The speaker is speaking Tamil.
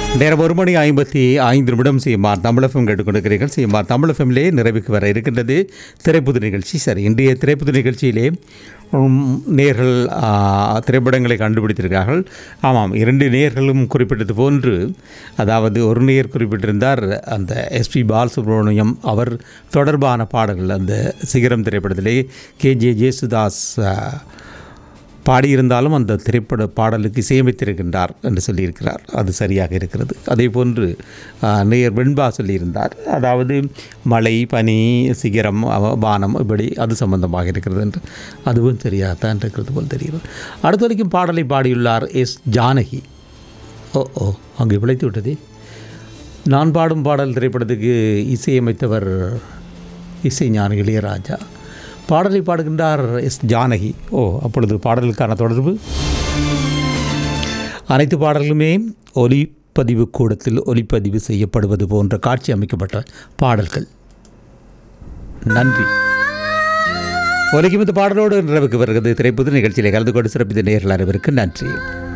நேரம் ஒரு மணி ஐம்பத்தி ஐந்து நிமிடம் சிஎம்ஆர் தமிழகம் கேட்டுக்கொண்டிருக்கிறீர்கள் சிஎம்ஆர் தமிழகமிலே நிறைவுக்கு வர இருக்கின்றது திரைப்புது நிகழ்ச்சி சரி இன்றைய திரைப்புது நிகழ்ச்சியிலே உம், நேர்கள் ஆ, திரைப்படங்களை கண்டுபிடித்திருக்கிறார்கள் ஆமாம் இரண்டு நேர்களும் குறிப்பிட்டது போன்று அதாவது ஒரு நேர் குறிப்பிட்டிருந்தார் அந்த எஸ்பி பாலசுப்ரமணியம் அவர் தொடர்பான பாடல்கள் அந்த சிகரம் திரைப்படத்திலே கே ஜே ஜேசுதாஸ் ஆ, பாடியிருந்தாலும் அந்த திரைப்பட பாடலுக்கு இசையமைத்திருக்கின்றார் என்று சொல்லியிருக்கிறார் அது சரியாக இருக்கிறது அதே போன்று ஆஹ், நேயர் வெண்பா சொல்லியிருந்தார் அதாவது மழை பனி சிகரம் அவ- வானம் இப்படி அது சம்பந்தமாக இருக்கிறது என்று அதுவும் சரியாகத்தான் இருக்கிறது போல் தெரிகிறது அடுத்த வரைக்கும் பாடலை பாடியுள்ளார் எஸ் ஜானகி ஓ ஓ அங்கே விளைத்து விட்டதே நான் பாடும் பாடல் திரைப்படத்துக்கு இசையமைத்தவர் இசைஞானி இளையராஜா பாடலை பாடுகின்றார் எஸ் ஜானகி ஓ அப்பொழுது பாடலுக்கான தொடர்பு அனைத்து பாடல்களுமே ஒலிப்பதிவு கூடத்தில் ஒலிப்பதிவு செய்யப்படுவது போன்ற காட்சி அமைக்கப்பட்ட பாடல்கள் நன்றி ஒலிக்கும் இந்த பாடலோடு நிறைவுக்கு வருகிறது திரைப்புது நிகழ்ச்சியிலே கலந்து கொண்டு சிறப்பித்த நேர்கள் அனைவருக்கு நன்றி